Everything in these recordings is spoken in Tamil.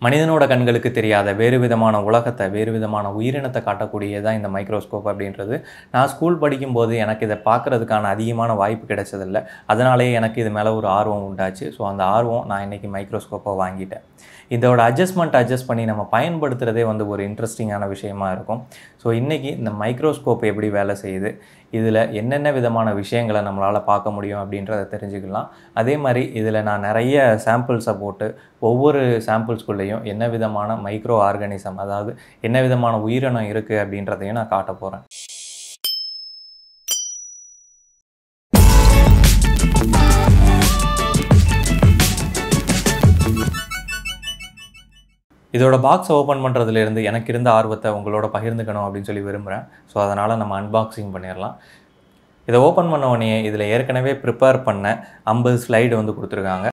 மனிதனோட கண்களுக்கு தெரியாத வேறு விதமான உலகத்தை வேறு விதமான உயிரினத்தை காட்டக்கூடியதான் இந்த மைக்ரோஸ்கோப் அப்படின்றது நான் ஸ்கூல் படிக்கும்போது எனக்கு இதை பார்க்குறதுக்கான அதிகமான வாய்ப்பு கிடைச்சதில்ல அதனாலேயே எனக்கு இது மேலே ஒரு ஆர்வம் உண்டாச்சு ஸோ அந்த ஆர்வம் நான் இன்றைக்கி மைக்ரோஸ்கோப்பை வாங்கிட்டேன் இதோட அட்ஜஸ்ட்மெண்ட் அட்ஜஸ்ட் பண்ணி நம்ம பயன்படுத்துகிறதே வந்து ஒரு இன்ட்ரெஸ்டிங்கான விஷயமா இருக்கும் ஸோ இன்றைக்கி இந்த மைக்ரோஸ்கோப் எப்படி வேலை செய்யுது இதில் என்னென்ன விதமான விஷயங்களை நம்மளால் பார்க்க முடியும் அப்படின்றத தெரிஞ்சுக்கலாம் அதே மாதிரி இதில் நான் நிறைய சாம்பிள்ஸை போட்டு ஒவ்வொரு சாம்பிள்ஸ்குள்ளேயும் என்ன விதமான மைக்ரோ ஆர்கானிசம் அதாவது என்ன விதமான உயிரினம் இருக்குது அப்படின்றதையும் நான் காட்ட போகிறேன் இதோட பாக்ஸ் ஓப்பன் பண்ணுறதுலேருந்து எனக்கு இருந்த ஆர்வத்தை உங்களோட பகிர்ந்துக்கணும் அப்படின்னு சொல்லி விரும்புகிறேன் ஸோ அதனால் நம்ம அன்பாக்சிங் பண்ணிடலாம் இதை ஓப்பன் பண்ண உடனே இதில் ஏற்கனவே ப்ரிப்பேர் பண்ண ஐம்பது ஸ்லைடு வந்து கொடுத்துருக்காங்க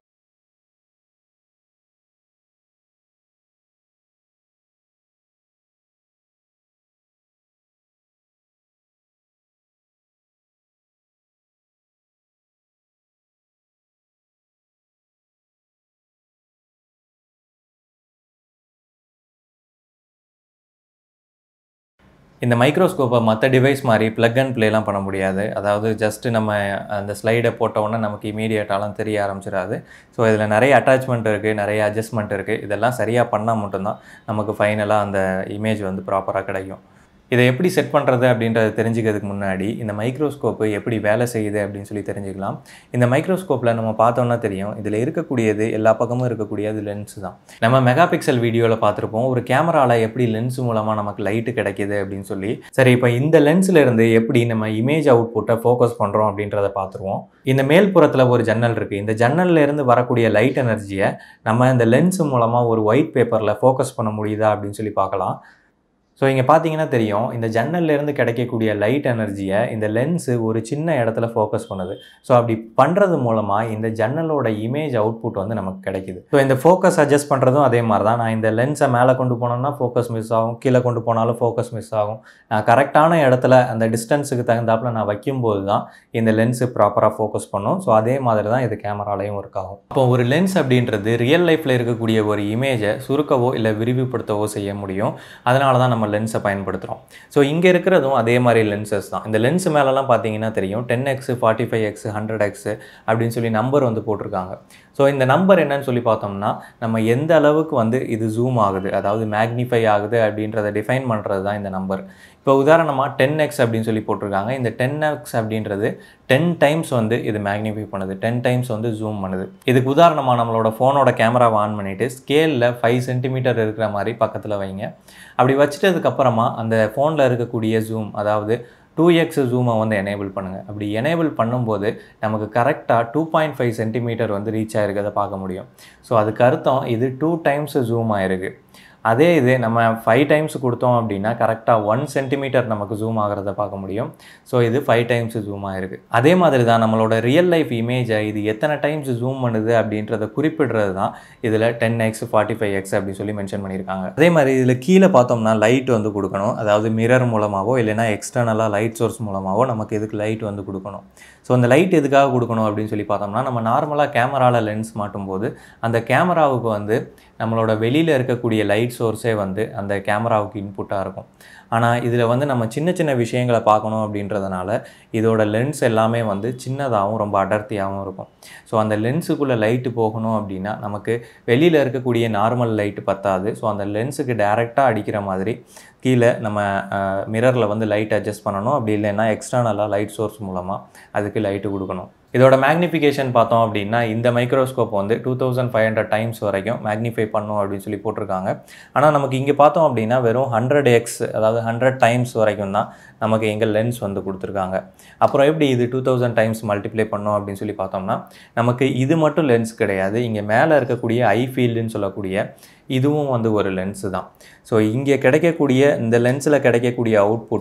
இந்த மைக்ரோஸ்கோப்பை மற்ற டிவைஸ் மாதிரி ப்ளக் அண்ட் ப்ளேலாம் பண்ண முடியாது அதாவது ஜஸ்ட்டு நம்ம அந்த ஸ்லைடை போட்ட உடனே நமக்கு இமீடியட்டாலாம் தெரிய ஆரம்பிச்சிடாது ஸோ இதில் நிறைய அட்டாச்மெண்ட் இருக்குது நிறைய அட்ஜஸ்ட்மெண்ட் இருக்குது இதெல்லாம் சரியாக பண்ணால் மட்டும்தான் நமக்கு ஃபைனலாக அந்த இமேஜ் வந்து ப்ராப்பராக கிடைக்கும் இதை எப்படி செட் பண்ணுறது அப்படின்றத தெரிஞ்சுக்கிறதுக்கு முன்னாடி இந்த மைக்ரோஸ்கோப்பு எப்படி வேலை செய்யுது அப்படின்னு சொல்லி தெரிஞ்சுக்கலாம் இந்த மைக்ரோஸ்கோப்பில் நம்ம பார்த்தோம்னா தெரியும் இதில் இருக்கக்கூடியது எல்லா பக்கமும் இருக்கக்கூடியது லென்ஸ் தான் நம்ம மெகா பிக்சல் வீடியோவில் பார்த்துருப்போம் ஒரு கேமராவில் எப்படி லென்ஸ் மூலமாக நமக்கு லைட்டு கிடைக்கிது அப்படின்னு சொல்லி சரி இப்போ இந்த லென்ஸில் இருந்து எப்படி நம்ம இமேஜ் அவுட்புட்டை ஃபோக்கஸ் பண்ணுறோம் அப்படின்றத பார்த்துருவோம் இந்த மேல்புறத்தில் ஒரு ஜன்னல் இருக்குது இந்த ஜன்னல்ல இருந்து வரக்கூடிய லைட் எனர்ஜியை நம்ம இந்த லென்ஸ் மூலமாக ஒரு ஒயிட் பேப்பரில் ஃபோக்கஸ் பண்ண முடியுதா அப்படின்னு சொல்லி பார்க்கலாம் ஸோ இங்கே பார்த்தீங்கன்னா தெரியும் இந்த ஜன்னல்லேருந்து கிடைக்கக்கூடிய லைட் எனர்ஜியை இந்த லென்ஸு ஒரு சின்ன இடத்துல ஃபோக்கஸ் பண்ணுது ஸோ அப்படி பண்ணுறது மூலமாக இந்த ஜன்னலோட இமேஜ் அவுட்புட் வந்து நமக்கு கிடைக்குது ஸோ இந்த ஃபோக்கஸ் அட்ஜஸ்ட் பண்ணுறதும் அதே மாதிரி தான் நான் இந்த லென்ஸை மேலே கொண்டு போனோம்னா ஃபோக்கஸ் மிஸ் ஆகும் கீழே கொண்டு போனாலும் ஃபோக்கஸ் மிஸ் ஆகும் நான் கரெக்டான இடத்துல அந்த டிஸ்டன்ஸுக்கு தகுந்தாப்பில் நான் வைக்கும்போது தான் இந்த லென்ஸு ப்ராப்பராக ஃபோக்கஸ் பண்ணும் ஸோ அதே மாதிரி தான் இது கேமராலையும் ஒர்க் ஆகும் இப்போ ஒரு லென்ஸ் அப்படின்றது ரியல் லைஃப்பில் இருக்கக்கூடிய ஒரு இமேஜை சுருக்கவோ இல்லை விரிவுபடுத்தவோ செய்ய முடியும் அதனால தான் நம்ம லென்ஸை பயன்படுத்துகிறோம் ஸோ இங்கே இருக்கிறதும் அதே மாதிரி லென்சஸ் தான் இந்த லென்ஸ் மேலெலாம் பார்த்தீங்கன்னா தெரியும் ten x forty five x hundred x அப்படின்னு சொல்லி நம்பர் வந்து போட்டிருக்காங்க ஸோ இந்த நம்பர் என்னன்னு சொல்லி பார்த்தோம்னா நம்ம எந்த அளவுக்கு வந்து இது ஜூம் ஆகுது அதாவது மேக்னிஃபை ஆகுது அப்படின்றத டிஃபைன் பண்ணுறது தான் இந்த நம்பர் இப்போ உதாரணமாக டென் எக்ஸ் அப்படின்னு சொல்லி போட்டிருக்காங்க இந்த டென் எக்ஸ் அப்படின்றது டென் டைம்ஸ் வந்து இது மேக்னிஃபை பண்ணுது டென் டைம்ஸ் வந்து ஜூம் பண்ணுது இதுக்கு உதாரணமாக நம்மளோட ஃபோனோட கேமராவை ஆன் பண்ணிவிட்டு ஸ்கேலில் ஃபைவ் சென்டிமீட்டர் இருக்கிற மாதிரி பக்கத்தில் வைங்க அப்படி வச்சிட்டதுக்கப்புறமா அந்த ஃபோனில் இருக்கக்கூடிய ஜூம் அதாவது டூ எக்ஸ் ஜூமை வந்து எனேபிள் பண்ணுங்கள் அப்படி எனேபிள் பண்ணும்போது நமக்கு கரெக்டாக டூ பாயிண்ட் ஃபைவ் சென்டிமீட்டர் வந்து ரீச் ஆகிருக்கிறத பார்க்க முடியும் ஸோ அதுக்கு அர்த்தம் இது டூ டைம்ஸ் ஜூம் ஆயிருக்கு அதே இது நம்ம ஃபைவ் டைம்ஸ் கொடுத்தோம் அப்படின்னா கரெக்டாக ஒன் சென்டிமீட்டர் நமக்கு ஜூம் ஆகிறத பார்க்க முடியும் ஸோ இது ஃபைவ் டைம்ஸ் ஜூம் ஆகிருக்கு அதே மாதிரி தான் நம்மளோட ரியல் லைஃப் இமேஜை இது எத்தனை டைம்ஸ் ஜூம் பண்ணுது அப்படின்றத குறிப்பிடுறது தான் இதில் ten x forty five x அப்படின்னு சொல்லி மென்ஷன் பண்ணியிருக்காங்க அதே மாதிரி இதில் கீழே பார்த்தோம்னா லைட் வந்து கொடுக்கணும் அதாவது மிரர் மூலமாகவோ இல்லைனா எக்ஸ்டர்னலாக லைட் சோர்ஸ் மூலமாகவோ நமக்கு இதுக்கு லைட் வந்து கொடுக்கணும் ஸோ அந்த லைட் எதுக்காக கொடுக்கணும் அப்படின்னு சொல்லி பார்த்தோம்னா நம்ம நார்மலாக கேமராவில் லென்ஸ் மாட்டும்போது அந்த கேமராவுக்கு வந்து நம்மளோட வெளியில் இருக்கக்கூடிய லைட் சோர்ஸே வந்து அந்த கேமராவுக்கு இன்புட்டாக இருக்கும் ஆனால் இதில் வந்து நம்ம சின்ன சின்ன விஷயங்களை பார்க்கணும் அப்படின்றதுனால இதோட லென்ஸ் எல்லாமே வந்து சின்னதாகவும் ரொம்ப அடர்த்தியாகவும் இருக்கும் ஸோ அந்த லென்ஸுக்குள்ளே லைட்டு போகணும் அப்படின்னா நமக்கு வெளியில் இருக்கக்கூடிய நார்மல் லைட்டு பத்தாது ஸோ அந்த லென்ஸுக்கு டைரெக்டாக அடிக்கிற மாதிரி கீழே நம்ம மிரரில் வந்து லைட் அட்ஜஸ்ட் பண்ணணும் அப்படி இல்லைன்னா எக்ஸ்டர்னலாக லைட் சோர்ஸ் மூலமாக அதுக்கு லைட்டு கொடுக்கணும் இதோட மேக்னிஃபிகேஷன் பார்த்தோம் அப்படின்னா இந்த மைக்ரோஸ்கோப் வந்து two thousand five hundred times வரைக்கும் மேக்னிஃபை பண்ணும் அப்படின்னு சொல்லி போட்டிருக்காங்க ஆனால் நமக்கு இங்கே பார்த்தோம் அப்படின்னா வெறும் ஹண்ட்ரட் எக்ஸ் அதாவது ஹண்ட்ரட் டைம்ஸ் வரைக்கும் தான் நமக்கு எங்கே லென்ஸ் வந்து கொடுத்துருக்காங்க அப்புறம் எப்படி இது டூ தௌசண்ட் டைம்ஸ் மல்டிப்ளை பண்ணோம் அப்படின்னு சொல்லி பார்த்தோம்னா நமக்கு இது மட்டும் லென்ஸ் கிடையாது இங்கே மேலே இருக்கக்கூடிய ஐ ஃபீல்டுன்னு சொல்லக்கூடிய இதுவும் வந்து ஒரு லென்ஸு தான் ஸோ இங்கே கிடைக்கக்கூடிய இந்த லென்ஸில் கிடைக்கக்கூடிய அவுட்புட்டு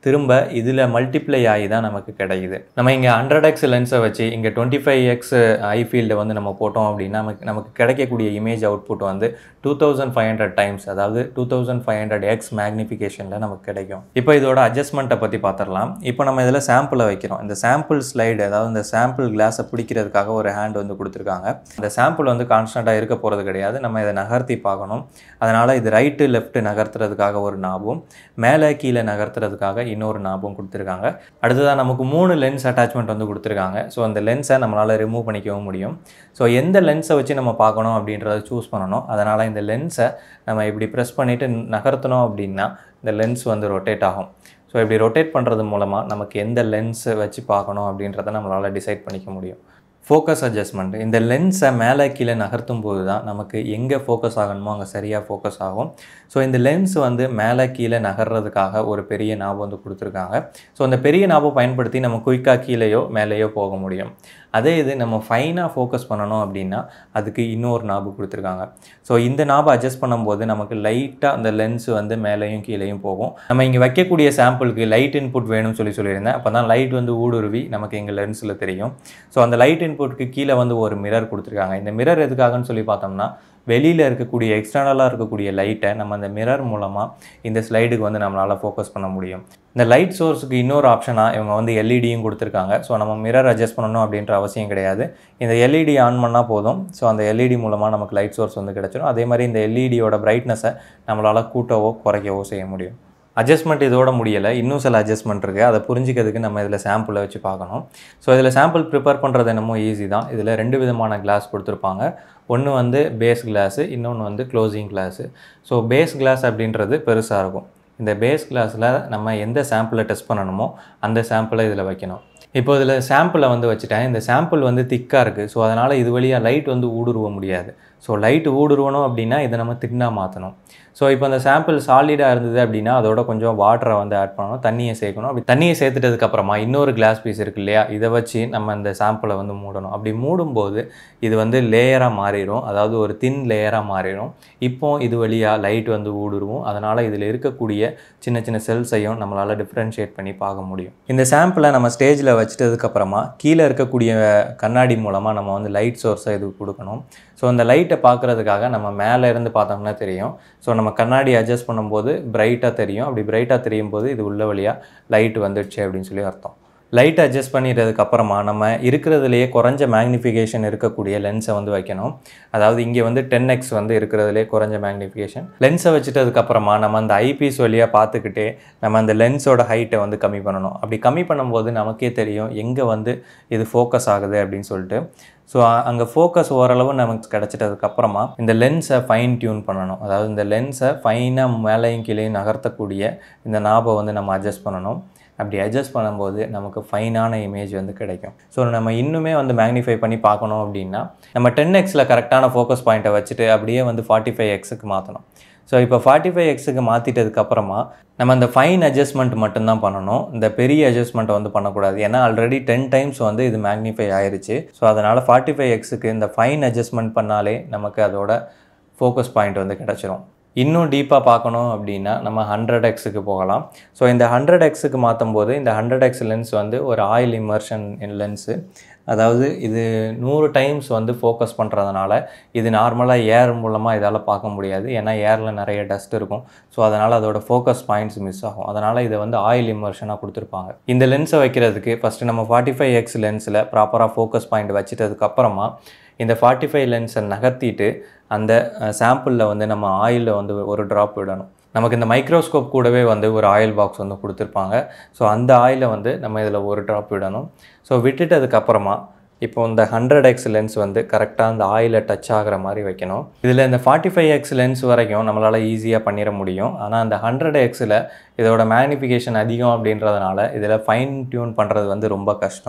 திரும்ப இதில் மல்டிப்ளை ஆகி தான் நமக்கு கிடைக்குது நம்ம இங்கே ஹண்ட்ரட் எக்ஸ் லென்ஸை வச்சு இங்கே டுவெண்ட்டி ஃபைவ் எக்ஸ் ஐ ஃபீல்டை வந்து நம்ம போட்டோம் அப்படின்னா நமக்கு நமக்கு கிடைக்கக்கூடிய இமேஜ் அவுட்புட் வந்து two thousand five hundred times அதாவது two thousand five hundred x மேக்னிஃபிகேஷனில் நமக்கு கிடைக்கும் இப்போ இதோட அட்ஜஸ்ட்மெண்ட்டை பற்றி பார்த்துடலாம் இப்போ நம்ம இதில் சாம்பிளை வைக்கிறோம் இந்த சாம்பிள் ஸ்லைடு அதாவது இந்த சாம்பிள் கிளாஸை பிடிக்கிறதுக்காக ஒரு ஹேண்ட் வந்து கொடுத்துருக்காங்க இந்த சாம்பிள் வந்து கான்ஸ்டண்ட்டாக இருக்க போகிறது கிடையாது நம்ம இதை நகர்த்தி பார்க்கணும் அதனால் இது ரைட்டு லெஃப்ட் நகர்த்துறதுக்காக ஒரு நாபும் மேலே கீழே நகர்த்துறதுக்காக இன்னொரு நாபும் கொடுத்துருக்காங்க அடுத்ததாக நமக்கு மூணு லென்ஸ் அட்டாச்மெண்ட் வந்து கொடுத்துருக்காங்க ஸோ அந்த லென்ஸை நம்மளால் ரிமூவ் பண்ணிக்கவும் முடியும் ஸோ எந்த லென்ஸை வச்சு நம்ம பார்க்கணும் அப்படின்றத சூஸ் பண்ணணும் அதனால் இந்த லென்ஸை நம்ம இப்படி ப்ரெஸ் பண்ணிவிட்டு நகர்த்தணும் அப்படின்னா இந்த லென்ஸ் வந்து ரொட்டேட் ஆகும் ஸோ இப்படி ரொட்டேட் பண்ணுறது மூலமாக நமக்கு எந்த லென்ஸை வச்சு பார்க்கணும் அப்படின்றத நம்மளால் டிசைட் பண்ணிக்க முடியும் ஃபோக்கஸ் அட்ஜஸ்ட்மெண்ட் இந்த லென்ஸை மேலே கீழே நகர்த்தும் போது தான் நமக்கு எங்கே ஃபோக்கஸ் ஆகணுமோ அங்கே சரியாக ஃபோக்கஸ் ஆகும் ஸோ இந்த லென்ஸ் வந்து மேலே கீழே நகர்றதுக்காக ஒரு பெரிய நாபம் வந்து கொடுத்துருக்காங்க ஸோ அந்த பெரிய நாபம் பயன்படுத்தி நம்ம குயிக்காக கீழேயோ மேலேயோ போக முடியும் அதே இது நம்ம ஃபைனாக ஃபோக்கஸ் பண்ணணும் அப்படின்னா அதுக்கு இன்னொரு நாபு கொடுத்துருக்காங்க ஸோ இந்த நாபை அட்ஜஸ்ட் பண்ணும்போது நமக்கு லைட்டாக அந்த லென்ஸ் வந்து மேலேயும் கீழேயும் போகும் நம்ம இங்கே வைக்கக்கூடிய சாம்பிளுக்கு லைட் இன்புட் வேணும்னு சொல்லி சொல்லியிருந்தேன் அப்போ தான் லைட் வந்து ஊடுருவி நமக்கு எங்கள் லென்ஸில் தெரியும் ஸோ அந்த லைட் இன்புட்க்கு கீழே வந்து ஒரு மிரர் கொடுத்துருக்காங்க இந்த மிரர் எதுக்காகன்னு சொல்லி பார்த்தோம்னா வெளியில் இருக்கக்கூடிய எக்ஸ்டர்னலாக இருக்கக்கூடிய லைட்டை நம்ம அந்த மிரர் மூலமாக இந்த ஸ்லைடுக்கு வந்து நம்மளால் ஃபோக்கஸ் பண்ண முடியும் இந்த லைட் சோர்ஸுக்கு இன்னொரு ஆப்ஷனாக இவங்க வந்து எல்இடியும் கொடுத்துருக்காங்க ஸோ நம்ம மிரர் அட்ஜஸ்ட் பண்ணணும் அப்படின்ற அவசியம் கிடையாது இந்த எல்இடி ஆன் பண்ணால் போதும் ஸோ அந்த எல்இடி மூலமாக நமக்கு லைட் சோர்ஸ் வந்து கிடச்சிடும் அதே மாதிரி இந்த எல்இடியோட பிரைட்னஸை நம்மளால் கூட்டவோ குறைக்கவோ செய்ய முடியும் அட்ஜஸ்ட்மெண்ட் இதோட முடியலை இன்னும் சில அட்ஜஸ்ட்மெண்ட் இருக்குது அதை புரிஞ்சிக்கிறதுக்கு நம்ம இதில் சாம்பிளை வச்சு பார்க்கணும் ஸோ இதில் சாம்பிள் ப்ரிப்பேர் பண்ணுறது என்னமோ ஈஸி தான் இதில் ரெண்டு விதமான கிளாஸ் கொடுத்துருப்பாங்க ஒன்று வந்து பேஸ் கிளாஸு இன்னொன்று வந்து closing glass so base glass அப்படின்றது பெருசாக இருக்கும் இந்த பேஸ் கிளாஸில் நம்ம எந்த சாம்பிளை டெஸ்ட் பண்ணணுமோ அந்த சாம்பிளை இதில் வைக்கணும் இப்போ இதில் சாம்பிளை வந்து வச்சுட்டேன் இந்த சாம்பிள் வந்து திக்காக இருக்குது ஸோ அதனால் இது வழியாக லைட் வந்து ஊடுருவ முடியாது ஸோ லைட் ஊடுருவணும் அப்படின்னா இதை நம்ம தின்னாக மாற்றணும் ஸோ இப்போ அந்த சாம்பிள் சாலிடாக இருந்தது அப்படின்னா அதோட கொஞ்சம் வாட்டரை வந்து ஆட் பண்ணணும் தண்ணியை சேர்க்கணும் அப்படி தண்ணியை சேர்த்துட்டதுக்கப்புறமா இன்னொரு கிளாஸ் பீஸ் இருக்கு இல்லையா இதை வச்சு நம்ம இந்த சாம்பிளை வந்து மூடணும் அப்படி மூடும்போது இது வந்து லேயராக மாறிடும் அதாவது ஒரு தின் லேயராக மாறிடும் இப்போ இது வழியாக லைட் வந்து ஊடுருவும் அதனால் இதில் இருக்கக்கூடிய சின்ன சின்ன செல்ஸையும் நம்மளால் டிஃப்ரென்ஷியேட் பண்ணி பார்க்க முடியும் இந்த சாம்பிளை நம்ம ஸ்டேஜில் வச்சிட்டதுக்கப்புறமா கீழே இருக்கக்கூடிய கண்ணாடி மூலமாக நம்ம வந்து லைட் சோர்ஸை இது கொடுக்கணும் ஸோ அந்த லைட்டை பார்க்குறதுக்காக நம்ம மேலே இருந்து பார்த்தோம்னா தெரியும் ஸோ நம்ம கண்ணாடி அட்ஜஸ்ட் பண்ணும்போது பிரைட்டாக தெரியும் அப்படி பிரைட்டாக தெரியும் போது இது உள்ள வழியாக லைட் வந்துடுச்சு அப்படின்னு சொல்லி அர்த்தம் லைட் அட்ஜஸ்ட் பண்ணிட்டதுக்கு அப்புறமா நம்ம இருக்கிறதுலையே குறைஞ்ச மேக்னிஃபிகேஷன் இருக்கக்கூடிய லென்ஸை வந்து வைக்கணும் அதாவது இங்கே வந்து டென் எக்ஸ் வந்து இருக்கிறதுலே குறைஞ்ச மேக்னிஃபிகேஷன் லென்ஸை வச்சுட்டதுக்கப்புறமா நம்ம அந்த ஐபீஸ் வழியாக பார்த்துக்கிட்டே நம்ம அந்த லென்ஸோட ஹைட்டை வந்து கம்மி பண்ணணும் அப்படி கம்மி பண்ணும்போது நமக்கே தெரியும் எங்கே வந்து இது ஃபோக்கஸ் ஆகுது அப்படின்னு சொல்லிட்டு ஸோ அங்கே ஃபோக்கஸ் ஓரளவு நமக்கு கிடச்சிட்டதுக்கப்புறமா இந்த லென்ஸை ஃபைன் டியூன் பண்ணணும் அதாவது இந்த லென்ஸை ஃபைனாக மேலேயும் கீழேயும் நகர்த்தக்கூடிய இந்த நாபை வந்து நம்ம அட்ஜஸ்ட் பண்ணணும் அப்படி அட்ஜஸ்ட் பண்ணும்போது நமக்கு ஃபைனான இமேஜ் வந்து கிடைக்கும் ஸோ நம்ம இன்னுமே வந்து மேக்னிஃபை பண்ணி பார்க்கணும் அப்படின்னா நம்ம டென் எக்ஸில் கரெக்டான ஃபோக்கஸ் பாயிண்ட்டை வச்சுட்டு அப்படியே வந்து ஃபார்ட்டி ஃபைவ் எக்ஸுக்கு மாற்றணும் ஸோ இப்போ ஃபார்ட்டி ஃபைவ் எக்ஸுக்கு மாற்றிட்டதுக்கப்புறமா நம்ம அந்த ஃபைன் அட்ஜஸ்ட்மெண்ட் மட்டும்தான் பண்ணணும் இந்த பெரிய அட்ஜஸ்ட்மெண்ட்டை வந்து பண்ணக்கூடாது ஏன்னா ஆல்ரெடி டென் டைம்ஸ் வந்து இது மேக்னிஃபை ஆயிருச்சு ஸோ அதனால் ஃபார்ட்டி ஃபைவ் எக்ஸுக்கு இந்த ஃபைன் அட்ஜஸ்ட்மெண்ட் பண்ணாலே நமக்கு அதோட ஃபோக்கஸ் பாயிண்ட் வந்து கிடச்சிரும் இன்னும் டீப்பாக பார்க்கணும் அப்படின்னா நம்ம ஹண்ட்ரட் எக்ஸுக்கு போகலாம் ஸோ இந்த ஹண்ட்ரட் எக்ஸுக்கு மாற்றும் போது இந்த ஹண்ட்ரட் எக்ஸ் லென்ஸ் வந்து ஒரு ஆயில் இமர்ஷன் லென்ஸு அதாவது இது நூறு டைம்ஸ் வந்து ஃபோக்கஸ் பண்ணுறதுனால இது நார்மலாக ஏர் மூலமாக இதால் பார்க்க முடியாது ஏன்னா ஏரில் நிறைய டஸ்ட் இருக்கும் ஸோ அதனால் அதோட ஃபோக்கஸ் பாயிண்ட்ஸ் மிஸ் ஆகும் அதனால் இதை வந்து ஆயில் இமர்ஷனாக கொடுத்துருப்பாங்க இந்த லென்ஸை வைக்கிறதுக்கு ஃபஸ்ட்டு நம்ம ஃபார்ட்டி ஃபைவ் எக்ஸ் லென்ஸில் ப்ராப்பராக ஃபோக்கஸ் பாயிண்ட் வச்சிட்டதுக்கப்புறமா இந்த ஃபார்ட்டி ஃபைவ் லென்ஸை நகர்த்திட்டு அந்த சாம்பிளில் வந்து நம்ம ஆயிலில் வந்து ஒரு ட்ராப் விடணும் நமக்கு இந்த மைக்ரோஸ்கோப் கூடவே வந்து ஒரு ஆயில் பாக்ஸ் வந்து கொடுத்துருப்பாங்க ஸோ அந்த ஆயிலை வந்து நம்ம இதில் ஒரு ட்ராப் விடணும் ஸோ விட்டுட்டதுக்கப்புறமா இப்போ இந்த ஹண்ட்ரட் எக்ஸ் லென்ஸ் வந்து கரெக்டாக அந்த ஆயிலை டச் ஆகிற மாதிரி வைக்கணும் இதில் இந்த ஃபார்ட்டி ஃபைவ் எக்ஸ் லென்ஸ் வரைக்கும் நம்மளால் ஈஸியாக பண்ணிட முடியும் ஆனால் அந்த ஹண்ட்ரட் எக்ஸில் இதோட மேக்னிஃபிகேஷன் அதிகம் அப்படின்றதுனால இதில் ஃபைன் டியூன் பண்ணுறது வந்து ரொம்ப கஷ்டம்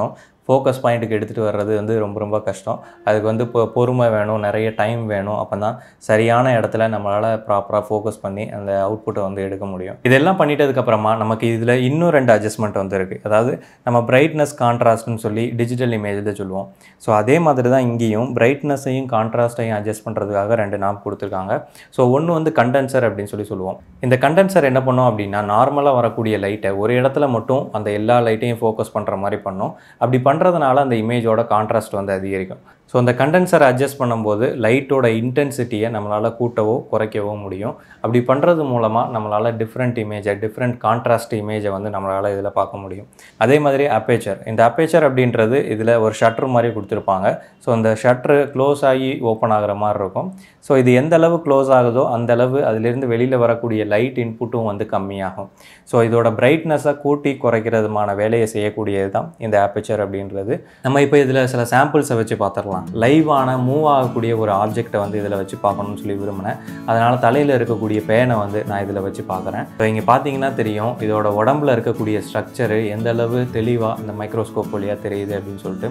ஃபோக்கஸ் பாயிண்ட்டுக்கு எடுத்துகிட்டு வர்றது வந்து ரொம்ப ரொம்ப கஷ்டம் அதுக்கு வந்து இப்போ பொறுமை வேணும் நிறைய டைம் வேணும் அப்போ தான் சரியான இடத்துல நம்மளால் ப்ராப்பராக ஃபோக்கஸ் பண்ணி அந்த அவுட்புட்டை வந்து எடுக்க முடியும் இதெல்லாம் பண்ணிட்டதுக்கப்புறமா நமக்கு இதில் இன்னும் ரெண்டு அட்ஜஸ்ட்மெண்ட் வந்து இருக்குது அதாவது நம்ம பிரைட்னஸ் கான்ட்ராஸ்ட்னு சொல்லி டிஜிட்டல் இமேஜில் சொல்லுவோம் ஸோ அதே மாதிரி தான் இங்கேயும் பிரைட்னஸையும் கான்ட்ராஸ்ட்டையும் அட்ஜஸ்ட் பண்ணுறதுக்காக ரெண்டு நாப் கொடுத்துருக்காங்க ஸோ ஒன்று வந்து கண்டென்சர் அப்படின்னு சொல்லி சொல்லுவோம் இந்த கண்டென்சர் என்ன பண்ணோம் அப்படின்னா நார்மலாக வரக்கூடிய லைட்டை ஒரு இடத்துல மட்டும் அந்த எல்லா லைட்டையும் ஃபோக்கஸ் பண்ணுற மாதிரி பண்ணும் அப்படி பண்ணுறதுனால அந்த இமேஜோட கான்ட்ராஸ்ட் வந்து அதிகரிக்கும் ஸோ அந்த கண்டென்சரை அட்ஜஸ்ட் பண்ணும்போது லைட்டோட இன்டென்சிட்டியை நம்மளால் கூட்டவோ குறைக்கவோ முடியும் அப்படி பண்ணுறது மூலமாக நம்மளால் டிஃப்ரெண்ட் இமேஜை டிஃப்ரெண்ட் கான்ட்ராஸ்ட் இமேஜை வந்து நம்மளால் இதில் பார்க்க முடியும் அதே மாதிரி அப்பேச்சர் இந்த அப்பேச்சர் அப்படின்றது இதில் ஒரு ஷட்டர் மாதிரி கொடுத்துருப்பாங்க ஸோ அந்த ஷட்ரு க்ளோஸ் ஆகி ஓப்பன் ஆகிற மாதிரி இருக்கும் ஸோ இது எந்த அளவு க்ளோஸ் ஆகுதோ அந்த அளவு அதிலிருந்து வெளியில் வரக்கூடிய லைட் இன்புட்டும் வந்து கம்மியாகும் ஸோ இதோட பிரைட்னஸை கூட்டி குறைக்கிறதுமான வேலையை செய்யக்கூடியது தான் இந்த ஆப்பேச்சர் அப்படின்றது நம்ம இப்போ இதில் சில சாம்பிள்ஸை வச்சு பார்த்துடலாம் லைவான மூவ் ஆகக்கூடிய ஒரு ஆப்ஜெக்டை வந்து இதில் வச்சு பார்க்கணும்னு சொல்லி விரும்பினேன் அதனால் தலையில் இருக்கக்கூடிய பேனை வந்து நான் இதில் வச்சு பார்க்குறேன் இப்போ இங்கே பார்த்தீங்கன்னா தெரியும் இதோட உடம்புல இருக்கக்கூடிய ஸ்ட்ரக்சரு எந்த அளவு தெளிவாக இந்த மைக்ரோஸ்கோப் வழியாக தெரியுது அப்படின்னு சொல்லிட்டு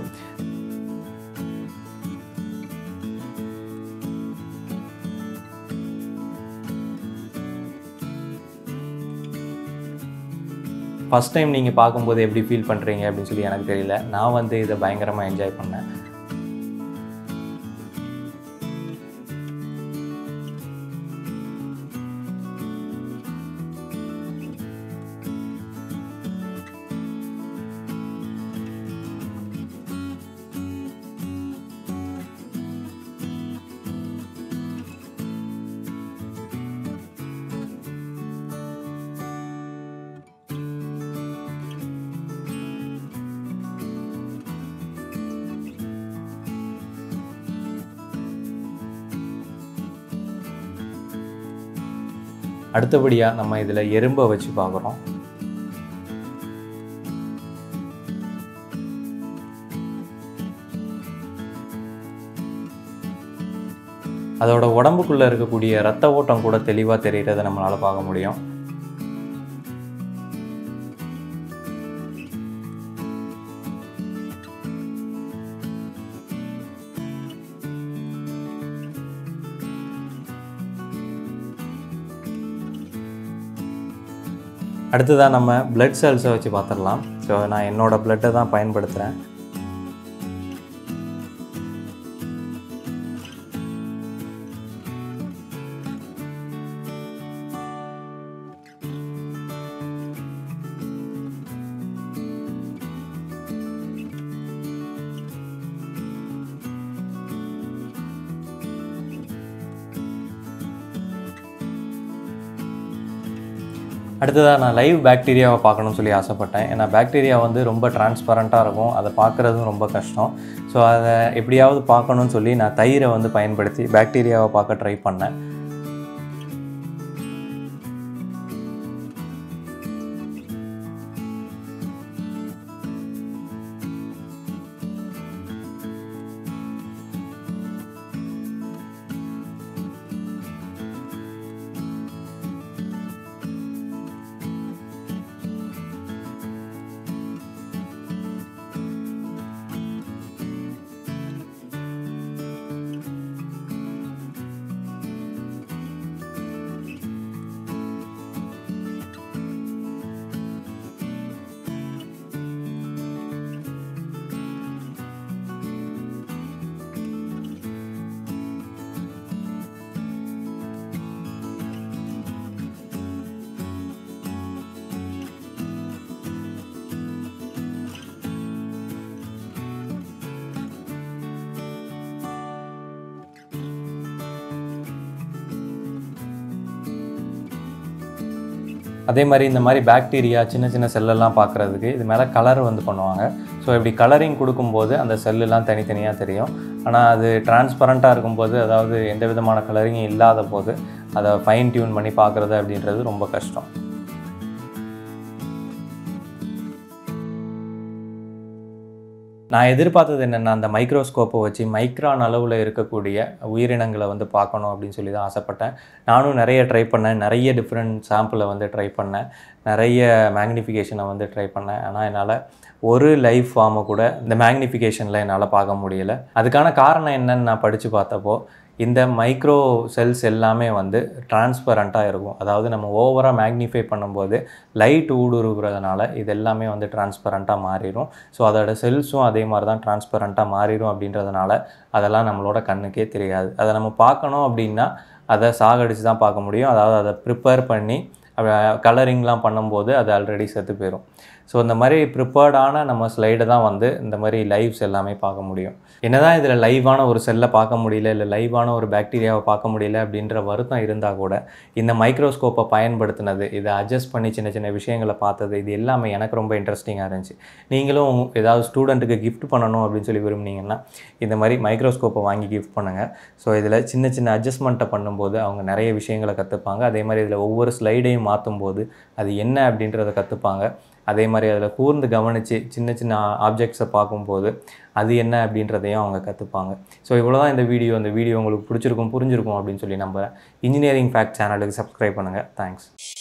ஃபஸ்ட் டைம் நீங்கள் பார்க்கும்போது எப்படி ஃபீல் பண்ணுறீங்க அப்படின்னு சொல்லி எனக்கு தெரியல நான் வந்து இதை பயங்கரமாக என்ஜாய் பண்ணேன் அடுத்தபடியாக நம்ம இதில் எறும்பை வச்சு பார்க்குறோம் அதோட உடம்புக்குள்ளே இருக்கக்கூடிய ரத்த ஓட்டம் கூட தெளிவாக தெரிகிறத நம்மளால் பார்க்க முடியும் அடுத்ததாக நம்ம பிளட் செல்ஸை வச்சு பார்த்துடலாம் ஸோ நான் என்னோடய பிளட்டை தான் பயன்படுத்துகிறேன் அடுத்ததாக நான் லைவ் பாக்டீரியாவை பார்க்கணும்னு சொல்லி ஆசைப்பட்டேன் ஏன்னா பாக்டீரியா வந்து ரொம்ப டிரான்ஸ்பரண்ட்டாக இருக்கும் அதை பார்க்குறதும் ரொம்ப கஷ்டம் ஸோ அதை எப்படியாவது பார்க்கணும்னு சொல்லி நான் தயிரை வந்து பயன்படுத்தி பாக்டீரியாவை பார்க்க ட்ரை பண்ணேன் அதே மாதிரி இந்த மாதிரி பாக்டீரியா சின்ன சின்ன செல்லெல்லாம் பார்க்குறதுக்கு இது மேலே கலர் வந்து பண்ணுவாங்க ஸோ இப்படி கலரிங் கொடுக்கும்போது அந்த செல்லுலாம் தனித்தனியாக தெரியும் ஆனால் அது டிரான்ஸ்பரண்ட்டாக இருக்கும்போது அதாவது எந்த விதமான கலரிங்கும் இல்லாத போது அதை ஃபைன் டியூன் பண்ணி பார்க்குறது அப்படின்றது ரொம்ப கஷ்டம் நான் எதிர்பார்த்தது என்னென்னா அந்த மைக்ரோஸ்கோப்பை வச்சு மைக்ரான் அளவில் இருக்கக்கூடிய உயிரினங்களை வந்து பார்க்கணும் அப்படின்னு சொல்லி தான் ஆசைப்பட்டேன் நானும் நிறைய ட்ரை பண்ணேன் நிறைய டிஃப்ரெண்ட் சாம்பிளை வந்து ட்ரை பண்ணேன் நிறைய மேக்னிஃபிகேஷனை வந்து ட்ரை பண்ணேன் ஆனால் என்னால் ஒரு லைஃப் ஃபார்மை கூட இந்த மேக்னிஃபிகேஷனில் என்னால் பார்க்க முடியல அதுக்கான காரணம் என்னன்னு நான் படித்து பார்த்தப்போ இந்த மைக்ரோ செல்ஸ் எல்லாமே வந்து டிரான்ஸ்பரண்ட்டாக இருக்கும் அதாவது நம்ம ஓவராக மேக்னிஃபை பண்ணும்போது லைட் ஊடுருகிறதுனால இது எல்லாமே வந்து டிரான்ஸ்பரண்ட்டாக மாறிடும் ஸோ அதோட செல்ஸும் அதே மாதிரி தான் டிரான்ஸ்பரண்ட்டாக மாறிடும் அப்படின்றதுனால அதெல்லாம் நம்மளோட கண்ணுக்கே தெரியாது அதை நம்ம பார்க்கணும் அப்படின்னா அதை சாகடிச்சு தான் பார்க்க முடியும் அதாவது அதை ப்ரிப்பேர் பண்ணி கலரிங்லாம் பண்ணும்போது அது ஆல்ரெடி செத்து போயிடும் ஸோ இந்த மாதிரி ப்ரிப்பேர்டான நம்ம ஸ்லைடை தான் வந்து இந்த மாதிரி லைவ்ஸ் எல்லாமே பார்க்க முடியும் என்னதான் இதில் லைவான ஒரு செல்லை பார்க்க முடியல இல்லை லைவான ஒரு பாக்டீரியாவை பார்க்க முடியல அப்படின்ற வருத்தம் இருந்தால் கூட இந்த மைக்ரோஸ்கோப்பை பயன்படுத்தினது இதை அட்ஜஸ்ட் பண்ணி சின்ன சின்ன விஷயங்களை பார்த்தது இது எல்லாமே எனக்கு ரொம்ப இன்ட்ரெஸ்டிங்காக இருந்துச்சு நீங்களும் ஏதாவது ஸ்டூடெண்ட்டுக்கு கிஃப்ட் பண்ணணும் அப்படின்னு சொல்லி விரும்புனீங்கன்னா இந்த மாதிரி மைக்ரோஸ்கோப்பை வாங்கி கிஃப்ட் பண்ணுங்கள் ஸோ இதில் சின்ன சின்ன அட்ஜஸ்ட்மெண்ட்டை பண்ணும்போது அவங்க நிறைய விஷயங்களை கற்றுப்பாங்க அதே மாதிரி இதில் ஒவ்வொரு ஸ்லைடையும் மாற்றும் போது அது என்ன அப்படின்றத கற்றுப்பாங்க அதே மாதிரி அதில் கூர்ந்து கவனித்து சின்ன சின்ன ஆப்ஜெக்ட்ஸை பார்க்கும்போது அது என்ன அப்படின்றதையும் அவங்க கற்றுப்பாங்க ஸோ இவ்வளோ தான் இந்த வீடியோ இந்த வீடியோ உங்களுக்கு பிடிச்சிருக்கும் புரிஞ்சிருக்கும் அப்படின்னு சொல்லி நம்ம இன்ஜினியரிங் ஃபேக்ட் சேனலுக்கு சப்ஸ்கிரைப் பண்ணுங்கள் தேங்க்ஸ்